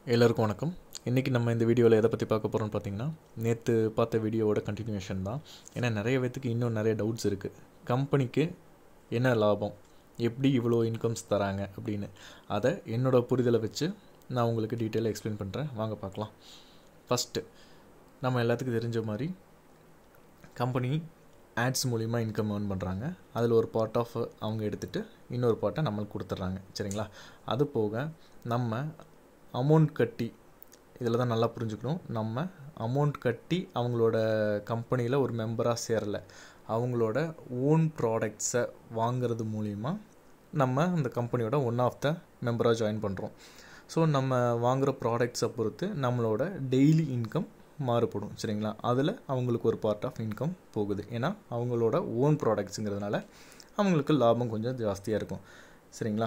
எல்லோருக்கும் வணக்கம் இன்றைக்கி நம்ம இந்த வீடியோவில் எதை பற்றி பார்க்க போகிறோம்னு பார்த்தீங்கன்னா நேற்று பார்த்த வீடியோவோட கண்டினியூஷன் தான் ஏன்னா நிறைய பேத்துக்கு இன்னும் நிறைய டவுட்ஸ் இருக்குது கம்பெனிக்கு என்ன லாபம் எப்படி இவ்வளோ இன்கம்ஸ் தராங்க அப்படின்னு அதை என்னோடய புரிதலை வச்சு நான் உங்களுக்கு டீட்டெயிலாக எக்ஸ்பிளைன் பண்ணுறேன் வாங்க பார்க்கலாம் ஃபஸ்ட்டு நம்ம எல்லாத்துக்கும் தெரிஞ்ச மாதிரி கம்பெனி ஆட்ஸ் மூலிமா இன்கம் ஏர்ன் பண்ணுறாங்க அதில் ஒரு பார்ட் ஆஃப் அவங்க எடுத்துகிட்டு இன்னொரு பார்ட்டை நம்மளுக்கு கொடுத்துட்றாங்க சரிங்களா அது போக நம்ம அமௌண்ட் கட்டி இதில் தான் நல்லா புரிஞ்சுக்கணும் நம்ம அமௌண்ட் கட்டி அவங்களோட கம்பெனியில் ஒரு மெம்பராக சேரலை அவங்களோட ஓன் ப்ராடக்ட்ஸை வாங்குறது மூலிமா நம்ம அந்த கம்பெனியோட ஒன் ஆஃப் த மெம்பராக ஜாயின் பண்ணுறோம் ஸோ நம்ம வாங்குகிற ப்ராடக்ட்ஸை பொறுத்து நம்மளோட டெய்லி இன்கம் மாறுபடும் சரிங்களா அதில் அவங்களுக்கு ஒரு பார்ட் ஆஃப் இன்கம் போகுது ஏன்னா அவங்களோட ஓன் ப்ராடக்ட்ஸுங்கிறதுனால அவங்களுக்கு லாபம் கொஞ்சம் ஜாஸ்தியாக இருக்கும் சரிங்களா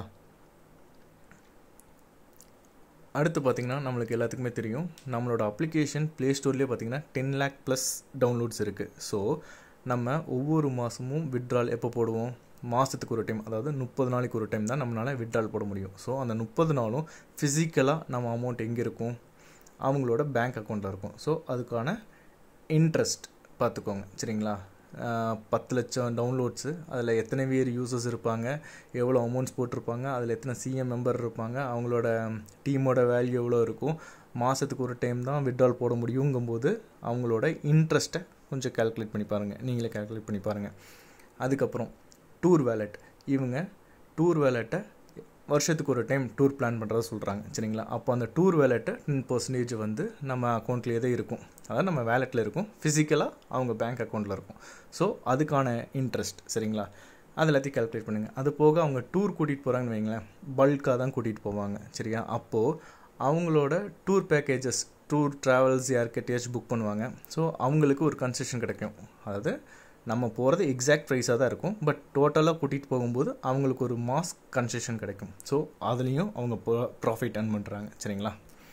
அடுத்து பார்த்திங்கன்னா நம்மளுக்கு எல்லாத்துக்குமே தெரியும் நம்மளோட அப்ளிகேஷன் ப்ளே ஸ்டோர்லேயே பார்த்திங்கன்னா டென் லேக் ப்ளஸ் டவுன்லோட்ஸ் இருக்குது ஸோ நம்ம ஒவ்வொரு மாதமும் விட்ரால் எப்போ போடுவோம் மாதத்துக்கு ஒரு டைம் அதாவது முப்பது நாளைக்கு ஒரு டைம் தான் நம்மளால் விட்ரால் போட முடியும் ஸோ அந்த முப்பது நாளும் ஃபிசிக்கலாக நம்ம அமௌண்ட் எங்கே இருக்கும் அவங்களோட பேங்க் அக்கௌண்ட்டில் இருக்கும் ஸோ அதுக்கான இன்ட்ரெஸ்ட் பார்த்துக்கோங்க சரிங்களா பத்து லட்சம் டவுன்லோட்ஸு அதில் எத்தனை பேர் யூசர்ஸ் இருப்பாங்க எவ்வளோ அமௌண்ட்ஸ் போட்டிருப்பாங்க அதில் எத்தனை சிஎம் மெம்பர் இருப்பாங்க அவங்களோட டீமோட வேல்யூ எவ்வளோ இருக்கும் மாதத்துக்கு ஒரு டைம் தான் விட்ரால் போட முடியுங்கும்போது அவங்களோட இன்ட்ரெஸ்ட்டை கொஞ்சம் கேல்குலேட் பண்ணி பாருங்கள் நீங்களே கேல்குலேட் பண்ணி பாருங்கள் அதுக்கப்புறம் டூர் வேலெட் இவங்க டூர் வேலெட்டை வருஷத்துக்கு ஒரு டைம் டூர் பிளான் பண்ணுறத சொல்கிறாங்க சரிங்களா அப்போ அந்த டூர் வேலெட்டை டென் பர்சன்டேஜ் வந்து நம்ம அக்கௌண்ட்லேயே தான் இருக்கும் அதாவது நம்ம வேலெட்டில் இருக்கும் ஃபிசிக்கலாக அவங்க பேங்க் அக்கௌண்ட்டில் இருக்கும் ஸோ அதுக்கான இன்ட்ரெஸ்ட் சரிங்களா அது எல்லாத்தையும் கேல்குலேட் பண்ணுங்கள் அது போக அவங்க டூர் கூட்டிகிட்டு போகிறாங்கன்னு வைங்களேன் பல்காக தான் கூட்டிகிட்டு போவாங்க சரியா அப்போது அவங்களோட டூர் பேக்கேஜஸ் டூர் ட்ராவல்ஸ் யார்கிட்டயாச்சும் புக் பண்ணுவாங்க ஸோ அவங்களுக்கு ஒரு கன்செஷன் கிடைக்கும் அதாவது நம்ம போகிறது எக்ஸாக்ட் ப்ரைஸாக தான் இருக்கும் பட் டோட்டலாக கூட்டிகிட்டு போகும்போது அவங்களுக்கு ஒரு மாஸ் கன்செஷன் கிடைக்கும் ஸோ அதுலேயும் அவங்க ப்ராஃபிட் earn பண்ணுறாங்க சரிங்களா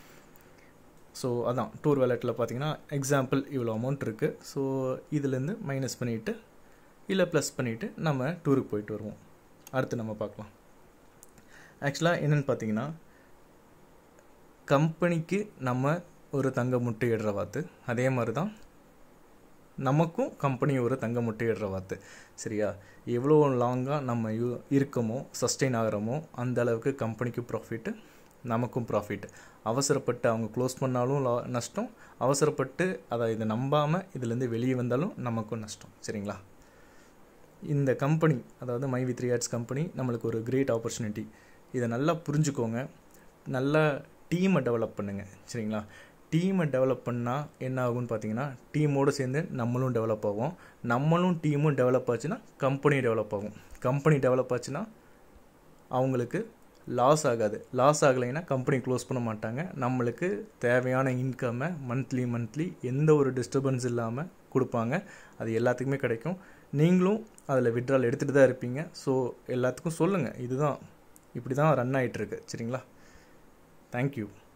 ஸோ அதான் டூர் வேலெட்டில் பார்த்தீங்கன்னா எக்ஸாம்பிள் இவ்வளோ அமௌண்ட் இருக்குது ஸோ இதுலேருந்து மைனஸ் பண்ணிவிட்டு இல்லை ப்ளஸ் பண்ணிவிட்டு நம்ம டூருக்கு போயிட்டு வருவோம் அடுத்து நம்ம பார்க்கலாம் ஆக்சுவலாக என்னென்னு பார்த்தீங்கன்னா கம்பெனிக்கு நம்ம ஒரு தங்க முட்டையிடுற வாத்து அதே மாதிரி தான் நமக்கும் கம்பெனி ஒரு தங்க முட்டையிடுற வாத்து சரியா எவ்வளோ லாங்காக நம்ம யூ இருக்கமோ சஸ்டெயின் ஆகிறோமோ அந்த அளவுக்கு கம்பெனிக்கு ப்ராஃபிட்டு நமக்கும் ப்ராஃபிட் அவசரப்பட்டு அவங்க க்ளோஸ் பண்ணாலும் லா நஷ்டம் அவசரப்பட்டு அதை இதை நம்பாமல் இதுலேருந்து வெளியே வந்தாலும் நமக்கும் நஷ்டம் சரிங்களா இந்த கம்பெனி அதாவது my with three ads company நம்மளுக்கு ஒரு கிரேட் ஆப்பர்ச்சுனிட்டி இதை நல்லா புரிஞ்சுக்கோங்க நல்லா டீமை டெவலப் பண்ணுங்கள் சரிங்களா டீமை டெவலப் பண்ணால் என்ன ஆகும்னு பார்த்தீங்கன்னா டீமோடு சேர்ந்து நம்மளும் டெவலப் ஆகும் நம்மளும் டீமும் டெவலப் ஆச்சுன்னா கம்பெனி டெவலப் ஆகும் கம்பெனி டெவலப் ஆச்சுன்னா அவங்களுக்கு லாஸ் ஆகாது லாஸ் ஆகலைன்னா கம்பெனி க்ளோஸ் பண்ண மாட்டாங்க நம்மளுக்கு தேவையான இன்கம்மை மந்த்லி மந்த்லி எந்த ஒரு டிஸ்டர்பன்ஸ் இல்லாமல் கொடுப்பாங்க அது எல்லாத்துக்குமே கிடைக்கும் நீங்களும் அதில் விட்ரால் எடுத்துகிட்டு தான் இருப்பீங்க ஸோ எல்லாத்துக்கும் சொல்லுங்கள் இதுதான் இப்படி தான் ரன் ஆகிட்டுருக்கு சரிங்களா தேங்க்யூ